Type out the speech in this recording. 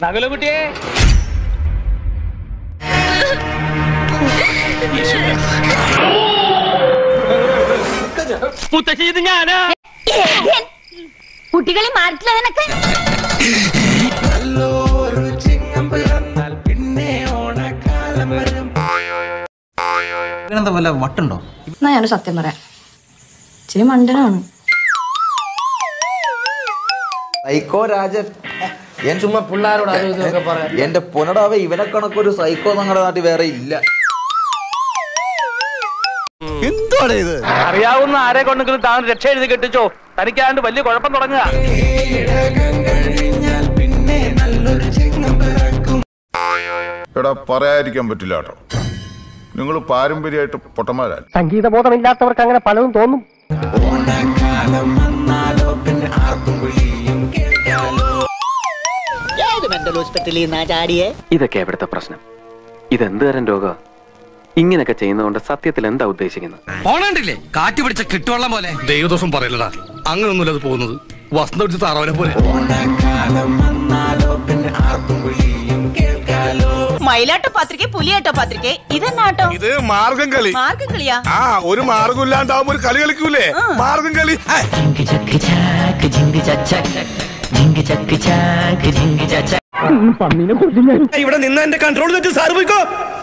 നകുലകുട്ടിയെ മുത്തശ്ശി ഇത് ഞാനാ കുട്ടികളെ മാറിട്ടില്ല നിനക്ക് ഇവനെന്താ വല്ല വട്ടുണ്ടോ എന്നാ ഞാൻ സത്യം പറയാം ഇച്ചിരി മണ്ടനാണ് സൈക്കോ രാജൻ ഞാൻ ചുമ്മാ പിള്ളേരോട് അതും ഇതൊക്കെ പറയാം എന്റെ പുനടാവെ ഇവനെ കണക്കൊരു സൈക്കോ നമ്മുടെ നാട്ടിൽ വേറെ ഇല്ല അറിയാവുന്ന ആരെ കൊണ്ടെങ്കിലും താൻ രക്ഷ എഴുതി കെട്ടിച്ചോ തനിക്കാണ്ട് വലിയ കുഴപ്പം തുടങ്ങുക എടാ പറയാതിരിക്കാൻ പറ്റില്ല കേട്ടോ നിങ്ങൾ പാരമ്പര്യമായിട്ട് പൊട്ടന്മാരാ സംഗീതബോധമില്ലാത്തവർക്ക് അങ്ങനെ പലതും തോന്നും ഇതൊക്കെ എവിടുത്തെ പ്രശ്നം ഇതെന്ത് തരം രോഗ ഇങ്ങനെയൊക്കെ ചെയ്യുന്നതുകൊണ്ട് സത്യത്തിൽ എന്താ ഉദ്ദേശിക്കുന്നത് ഓണണ്ടില്ലേ കാറ്റ് പിടിച്ച കിട്ടുവള്ളം പോലെ ദൈവദോഷം പറയലടാ അങ്ങനൊന്നുമില്ല അത് പോകുന്നത് വസന്ത പിടിച്ച താറാവനെ പോലെ മയിലാട്ട പത്രിക പുലിയാട്ട പത്രിക ഇതെന്നാട്ടോ ഇത് മാർഗം കളി മാർഗം കളിയാ ആ ഒരു മാർഗം ഇല്ലാണ്ടാവുമ്പോ ഒരു കളി കളിക്കൂലേ മാർഗം കളി ഹേ. ഇവിടെ നിന്ന് എന്റെ കൺട്രോൾ തെറ്റി സാറ് പോയിക്കോ